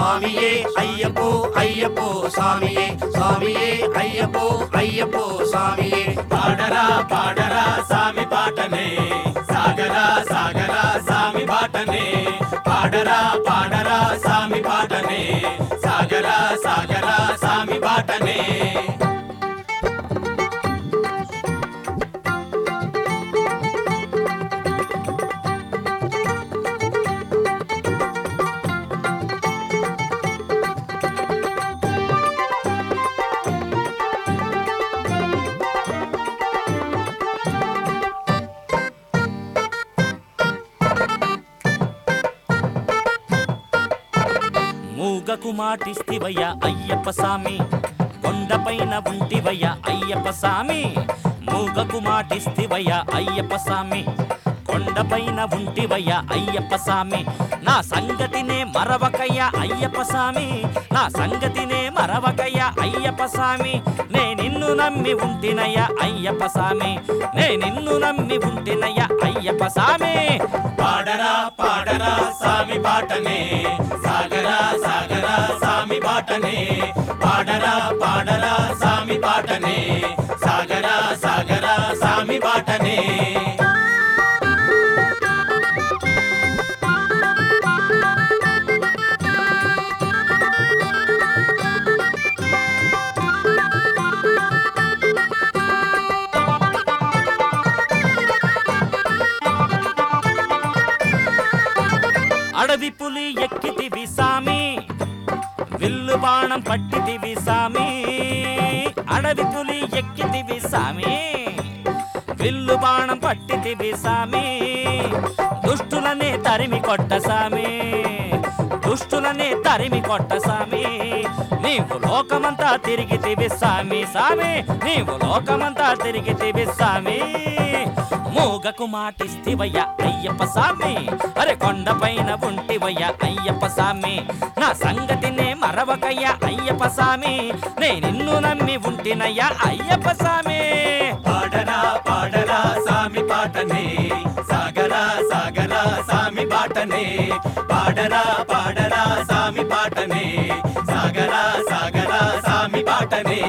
స్వామియే అయ్యప్పో అయ్యప్పో స్వామియే స్వామియే అయ్యప్పో అయ్యప్పో స్వామియే పాడరా పాడరా సామి పాటనే సాగరా సాగరా సామి బాటనే పాడరా పాడరా సామి పాటనే సాగరా సాగరా సామి బాటనే మూగకు మాటిస్తివయ్య అయ్యప్ప సామి కొండపైన ఉంటివయ్య అయ్యప్ప సామి మూగకు మాటిస్తివయ్య అయ్యప్ప సామి కొండపైన ఉంటివయ్య అయ్యప్ప సామి నా సంగతినే మరవకయ్య అయ్యప్ప సామి నా సంగతినే మరవకయ్య అయ్యప్ప సామి నే నిన్ను నమ్మి ఉంటినయ్య అయ్యప్ప సామి నే నిన్ను నమ్మి ఉంటినయ్య అయ్యప్ప సామి పాడరా పాడరా సామి బాటనే సాగరా సాగరా సామి బాటనే పాడరా పాడరా సామి బాటనే సాగరా సాగరా సామి బాటనే అడవి పులి ఎక్కితివి సామి విల్లు బాణం పట్టితివి సామి అడవి పులి ఎక్కితివి సామి విల్లు బాణం పట్టితివి సామి దుష్టులనే తరిమి కొట్ట సామి దుష్టులనే తరిమి కొట్ట సామి నీవు లోకమంతా తిరిగితివి సామి సామి నీవు లోకమంతా తిరిగితివి సామి మూగకు మాటిస్తివయ్య అయ్యప్ప సామి అరే కొండపైన ఉంటివయ్య అయ్యప్ప సామి నా సంగతినే మరవకయ్య అయ్యప్ప సామి నే నిన్ను నమ్మి ఉంటినయ్య అయ్యప్ప సామి పాడరా పాడరా సామి పాటనే సాగరా సాగరా సామి బాటనే పాడరా పాడరా సామి పాటనే సాగరా సాగరా సామి బాటనే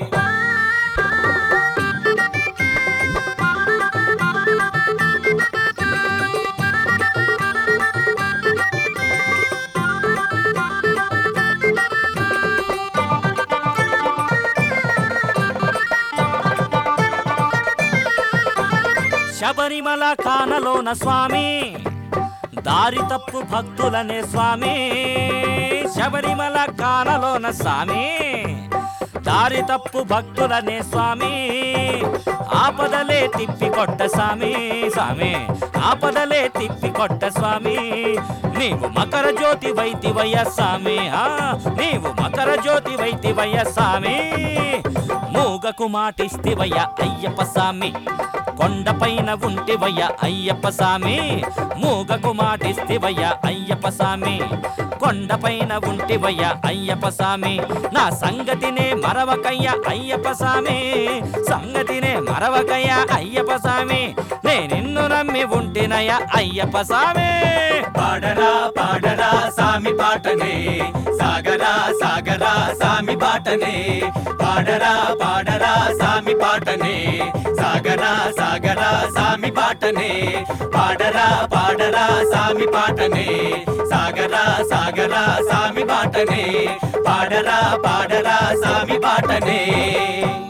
శబరిమల కానలోన స్వామి దారి తప్పు భక్తులనే స్వామి శబరిమల కానలోన స్వామి దారి తప్పు భక్తులనే స్వామి ఆపదలే తిప్పి కొట్ట స్వామి స్వామి ఆపదలే తిప్పి కొట్ట స్వామి నీవు మకర జ్యోతి వైతివయ్య స్వామి ఆ, నీవు మకర జ్యోతి వైతివయ్య స్వామి మూగకు మాటిస్తివయ్య అయ్యప్ప స్వామి కొండపైన ఉంటివయ్య అయ్యప్ప సామి మూగకు మాటిస్తివయ్య అయ్యప్ప సామి కొండపైన ఉంటివయ్య అయ్యప్ప సామి నా సంగతినే మరవకయ్య అయ్యప్ప సామి సంగతినే మరవకయ్య అయ్యప్ప సామి నే నిన్ను నమ్మి ఉంటినయ్య అయ్యప్ప సామి పాడరా పాడరా సామి పాటనే సాగరా సాగరా సామి బాటనే పాడరా పాడరా సామి పాటనే సాగరా సాగరా సామి బాటనే పాడరా పాడరా సామి పాటనే సాగరా సాగరా సామి బాటనే పాడరా పాడరా సామి బాటనే